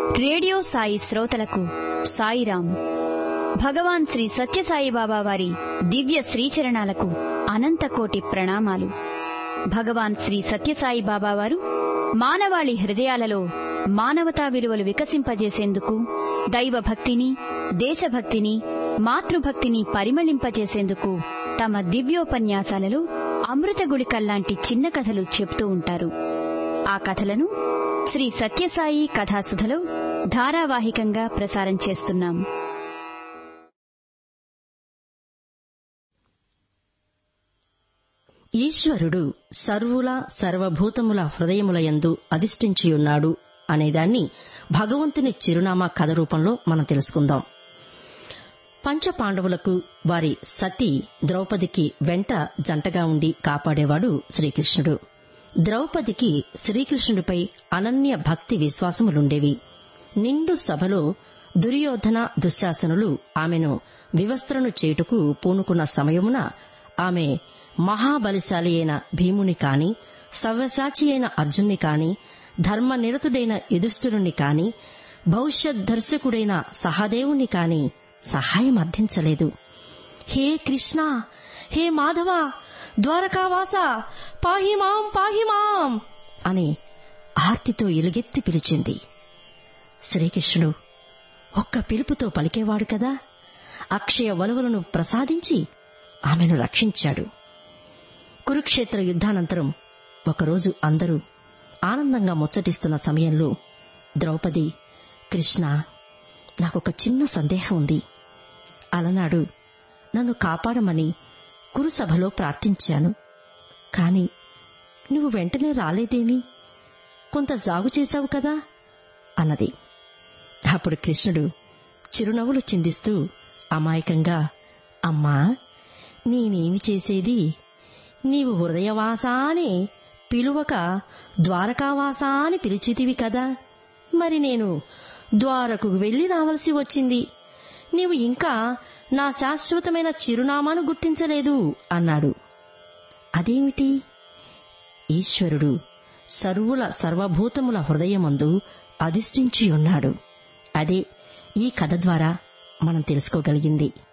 radio Sai శ్రోతలకు సాయిరాం భగవాన్ శ్రీ సత్యసాయి బాబా వారి దివ్య శ్రీచరణాలకు అనంతకోటి ప్రణామాలు భగవాన్ శ్రీ సత్యసాయి బాబా వారు మానవాళి హృదయాలలో మానవతా విలువలు వికసింపజేసేందుకు దైవ భక్తిని దేశభక్తిని మాతృభక్తిని పరిమళింపజేసేందుకు తమ దివ్యోపన్యాసాలలో అమృత గుళికల్లాంటి చిన్న కథలు చెప్తూ ఉంటారు ఆ కథలను శ్రీ సత్యసాయి కథాసుధలో ధారావాహికంగా ప్రసారం చేస్తున్నాం ఈశ్వరుడు సర్వుల సర్వభూతముల హృదయములయందు అధిష్ఠించియున్నాడు అనేదాన్ని భగవంతుని చిరునామా కథ రూపంలో మనం తెలుసుకుందాం పంచపాండవులకు వారి సతి ద్రౌపదికి వెంట జంటగా ఉండి కాపాడేవాడు శ్రీకృష్ణుడు ద్రౌపదికి శ్రీకృష్ణుడిపై అనన్య భక్తి విశ్వాసములుండేవి నిండు సభలో దుర్యోధన దుశ్శాసనులు ఆమెను వివస్త్రను చేటుకు పూనుకున్న సమయమున ఆమె మహాబలిశాలి అయిన భీముని కాని సవ్యసాచి అయిన అర్జున్ని కాని ధర్మనిరతుడైన యుధిష్ఠురుణ్ణి కాని భవిష్యత్ దర్శకుడైన సహదేవుని కాని సహాయం అర్థించలేదు హే కృష్ణ హే మాధవ ద్వారకావాస పాహిమాం పాహిమాం అని ఆర్తితో ఎలుగెత్తి పిలిచింది శ్రీకృష్ణుడు ఒక్క పిలుపుతో పలికేవాడు కదా అక్షయ వలువలను ప్రసాదించి ఆమెను రక్షించాడు కురుక్షేత్ర యుద్ధానంతరం ఒకరోజు అందరూ ఆనందంగా ముచ్చటిస్తున్న సమయంలో ద్రౌపది కృష్ణ నాకొక చిన్న సందేహం ఉంది అలనాడు నన్ను కాపాడమని కురుసభలో ప్రార్థించాను కాని నువ్వు వెంటనే రాలేదేమి కొంత జాగు చేశావు కదా అన్నది అప్పుడు కృష్ణుడు చిరునవ్వులు చిందిస్తూ అమాయకంగా అమ్మా నేనేమి చేసేది నీవు హృదయవాసానే పిలువక ద్వారకావాసా అని పిలిచితివి కదా మరి నేను ద్వారకు వెళ్లి రావలసి వచ్చింది నీవు ఇంకా నా శాశ్వతమైన చిరునామాను గుర్తించలేదు అన్నాడు అదేమిటి ఈశ్వరుడు సర్వుల సర్వభూతముల హృదయమందు అధిష్ఠించియున్నాడు అదే ఈ కథ ద్వారా మనం తెలుసుకోగలిగింది